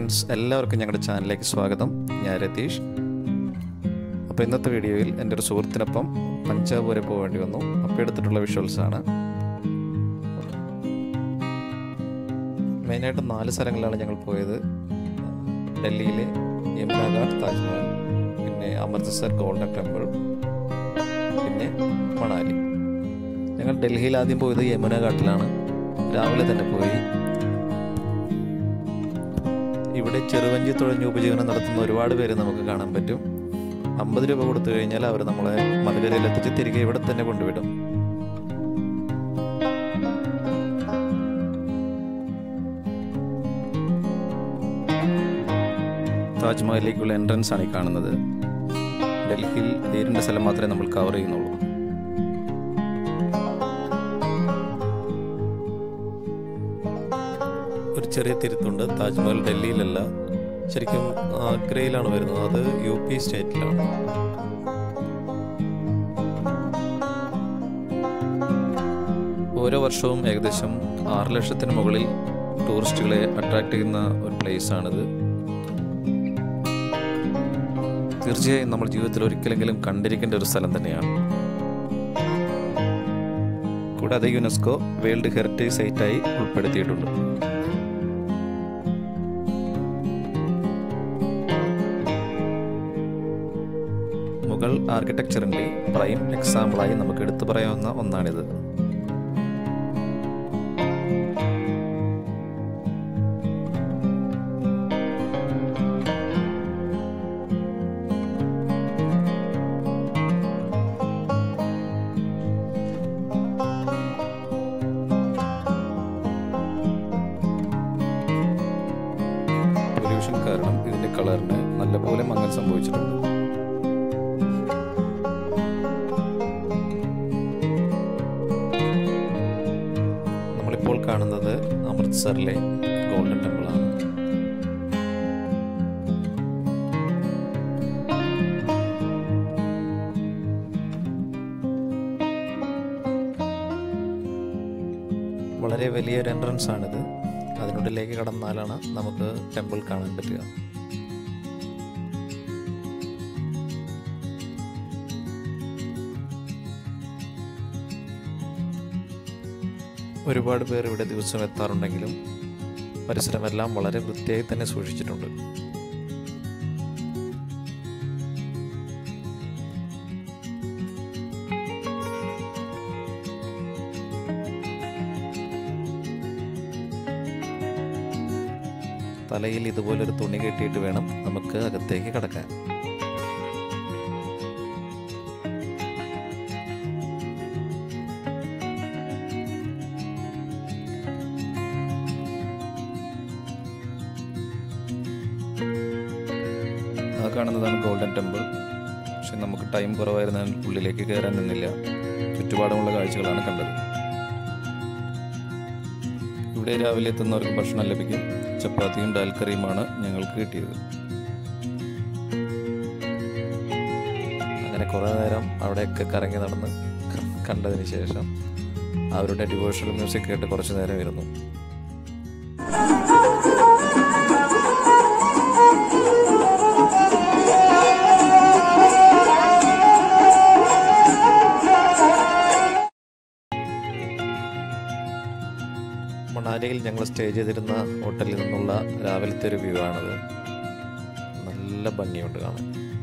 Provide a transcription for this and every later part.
friends എല്ലാവർക്കും ഞങ്ങളുടെ ചാനലിലേക്ക് സ്വാഗതം ഞാൻ രതീഷ് അപ്പോൾ ഇന്നത്തെ വീഡിയോയിൽ എൻ്റെ ഒരു സുഹൃത്തിനൊപ്പം പഞ്ചാബ് വരെ പോകേണ്ടി വന്നു അപ്പോൾ എടുത്തിട്ടുള്ള വിഷ്വൽസ് ആണ് മെയിനായിട്ട് നാല് സ്ഥലങ്ങളിലാണ് ഞങ്ങൾ പോയത് ഡൽഹിയിലെ യമുന ഘാട്ട് താജ്മഹൽ പിന്നെ അമൃത്സർ ഗോൾഡൻ ടെമ്പിൾ പിന്നെ മണാലി ഞങ്ങൾ ഡൽഹിയിൽ ആദ്യം പോയത് യമുന ഘാട്ടിലാണ് രാവിലെ തന്നെ പോയി ഇവിടെ ചെറുവഞ്ചി തുഴഞ്ഞ് ഉപജീവനം നടത്തുന്ന ഒരുപാട് പേര് നമുക്ക് കാണാൻ പറ്റും അമ്പത് രൂപ കൊടുത്തു കഴിഞ്ഞാൽ അവർ നമ്മളെ മലകരയിൽ എത്തിച്ച് തിരികെ ഇവിടെ തന്നെ കൊണ്ടുവിടും താജ്മഹലിലേക്കുള്ള എൻട്രൻസ് ആണ് ഈ കാണുന്നത് ഡൽഹിയിൽ നേരിൻ്റെ സ്ഥലം മാത്രമേ നമ്മൾ കവർ ചെയ്യുന്നുള്ളൂ ഒരു ചെറിയ തിരുത്തുണ്ട് താജ്മഹൽ ഡൽഹിയിലല്ല ശരിക്കും ആഗ്രയിലാണ് വരുന്നത് അത് യു പി സ്റ്റേറ്റിലാണ് ഓരോ വർഷവും ഏകദേശം ആറ് ലക്ഷത്തിന് മുകളിൽ ടൂറിസ്റ്റുകളെ അട്രാക്ട് ചെയ്യുന്ന ഒരു പ്ലേസ് ആണിത് തീർച്ചയായും നമ്മൾ ജീവിതത്തിൽ ഒരിക്കലെങ്കിലും കണ്ടിരിക്കേണ്ട ഒരു സ്ഥലം തന്നെയാണ് കൂടാതെ യുനെസ്കോ വേൾഡ് ഹെറിറ്റേജ് സൈറ്റായി ഉൾപ്പെടുത്തിയിട്ടുണ്ട് മുഗൾ ആർക്കിടെക്ചറിന്റെ പ്രൈം എക്സാമ്പിളായി നമുക്ക് എടുത്തു പറയാവുന്ന ഒന്നാണിത് പൊല്യൂഷൻ കാരണം ഇതിന്റെ കളറിന് നല്ലപോലെ മങ്ങൽ സംഭവിച്ചിട്ടുണ്ട് നമ്മളിപ്പോൾ കാണുന്നത് അമൃത്സറിലെ ഗോൾഡൻ ടെമ്പിൾ ആണ് വളരെ വലിയൊരു എൻട്രൻസ് ആണിത് അതിനുള്ളിലേക്ക് കടന്നാലാണ് നമുക്ക് ടെമ്പിൾ കാണാൻ പറ്റുക ഒരുപാട് പേർ ഇവിടെ ദിവസം എത്താറുണ്ടെങ്കിലും പരിസരമെല്ലാം വളരെ വൃത്തിയായി തന്നെ സൂക്ഷിച്ചിട്ടുണ്ട് തലയിൽ ഇതുപോലൊരു തുണി കെട്ടിയിട്ട് വേണം നമുക്ക് അകത്തേക്ക് കടക്കാൻ ആ കാണുന്നതാണ് ഗോൾഡൻ ടെമ്പിൾ പക്ഷെ നമുക്ക് ടൈം കുറവായിരുന്നാൽ ഉള്ളിലേക്ക് കയറാൻ നിന്നില്ല ചുറ്റുപാടുമുള്ള കാഴ്ചകളാണ് കണ്ടത് ഇവിടെ രാവിലെ എത്തുന്നവർക്ക് ഭക്ഷണം ലഭിക്കും ചപ്പാത്തിയും ഡാൽ കറിയുമാണ് ഞങ്ങൾക്ക് കിട്ടിയത് അങ്ങനെ കുറേ നേരം അവിടെയൊക്കെ കറങ്ങി നടന്ന് കണ്ടതിന് ശേഷം അവരുടെ ഡിവോഷണൽ മ്യൂസിക് കേട്ട് കുറച്ച് നേരം ഇരുന്നു മണാലിയിൽ ഞങ്ങൾ സ്റ്റേ ചെയ്തിരുന്ന ഹോട്ടലിൽ നിന്നുള്ള രാവിലത്തെ ഒരു വ്യൂ ആണത് നല്ല ഭംഗിയുണ്ട് കാണാൻ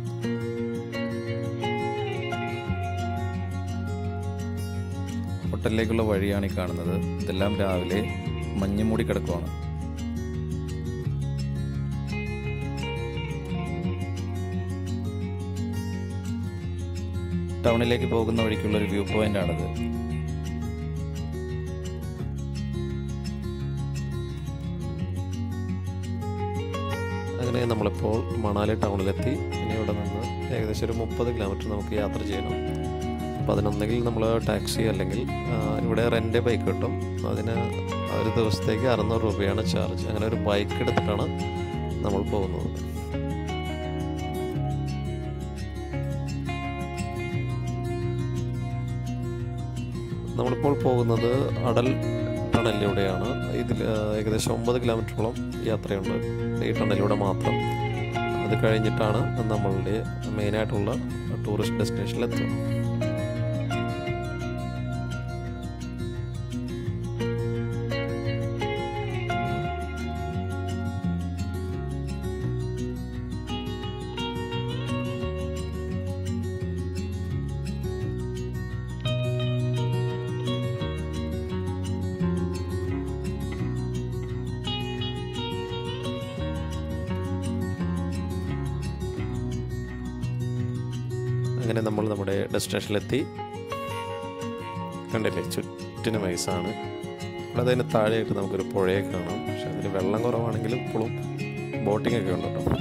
ഹോട്ടലിലേക്കുള്ള വഴിയാണ് ഈ കാണുന്നത് ഇതെല്ലാം രാവിലെ മഞ്ഞ് മൂടി കിടക്കുവാണ് ടൗണിലേക്ക് പോകുന്ന വഴിക്കുള്ള ഒരു വ്യൂ പോയിന്റ് ആണിത് അങ്ങനെ നമ്മളിപ്പോൾ മണാലി ടൗണിലെത്തി ഇനി ഇവിടെ നിന്ന് ഏകദേശം ഒരു മുപ്പത് കിലോമീറ്റർ നമുക്ക് യാത്ര ചെയ്യണം അപ്പോൾ അതിനൊന്നെങ്കിൽ നമ്മൾ ടാക്സി അല്ലെങ്കിൽ ആ, ഇവിടെ റെൻ്റ് ബൈക്ക് കിട്ടും അതിന് ഒരു ദിവസത്തേക്ക് അറുന്നൂറ് രൂപയാണ് ചാർജ് അങ്ങനെ ഒരു ബൈക്ക് എടുത്തിട്ടാണ് നമ്മൾ പോകുന്നത് നമ്മളിപ്പോൾ പോകുന്നത് അടൽ ടണലിലൂടെയാണ് ഇതിൽ ഏകദേശം ഒമ്പത് കിലോമീറ്ററോളം യാത്രയുണ്ട് ഈ ടണലിലൂടെ മാത്രം അത് കഴിഞ്ഞിട്ടാണ് നമ്മളുടെ മെയിനായിട്ടുള്ള ടൂറിസ്റ്റ് ഡെസ്റ്റിനേഷനിലെത്തുക അങ്ങനെ നമ്മൾ നമ്മുടെ ഡെസ്റ്റിനേഷനിലെത്തി കണ്ടില്ലേ ചുറ്റിനും വയസ്സാണ് ഇവിടെ അതിന് താഴെയായിട്ട് നമുക്കൊരു പുഴയൊക്കെ കാണാം പക്ഷെ അതിൽ വെള്ളം കുറവാണെങ്കിലും ഇപ്പോഴും ബോട്ടിംഗ് ഒക്കെ ഉണ്ട് കേട്ടോ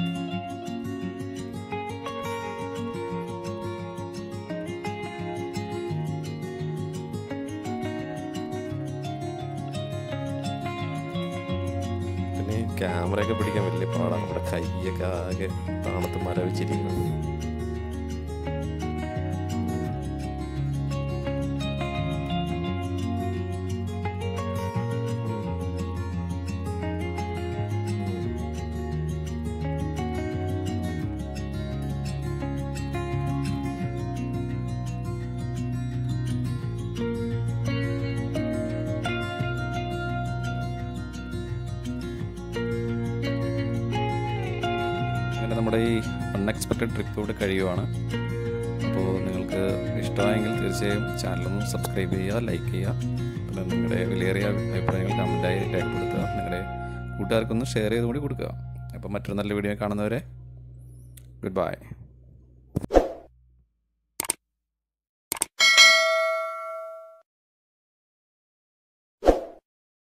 പിന്നെ ക്യാമറയൊക്കെ പിടിക്കാൻ വലിയ പാടാണ് നമ്മുടെ കൈയൊക്കെ ആകെ താണത്ത് മരവിച്ചിരിക്കുന്നത് അങ്ങനെ നമ്മുടെ ഈ അൺഎക്സ്പെക്റ്റഡ് ട്രിപ്പ് ഇവിടെ കഴിയുവാണ് അപ്പോൾ നിങ്ങൾക്ക് ഇഷ്ടമായെങ്കിൽ തീർച്ചയായും ചാനലൊന്ന് സബ്സ്ക്രൈബ് ചെയ്യുക ലൈക്ക് ചെയ്യുക പിന്നെ നിങ്ങളുടെ വിലയേറിയ അഭിപ്രായങ്ങൾ കമൻറ്റായി രേഖപ്പെടുത്തുക നിങ്ങളുടെ കൂട്ടുകാർക്കൊന്ന് ഷെയർ ചെയ്ത് കൂടി കൊടുക്കുക അപ്പോൾ മറ്റൊരു നല്ല വീഡിയോ കാണുന്നവരെ ഗുഡ് ബൈ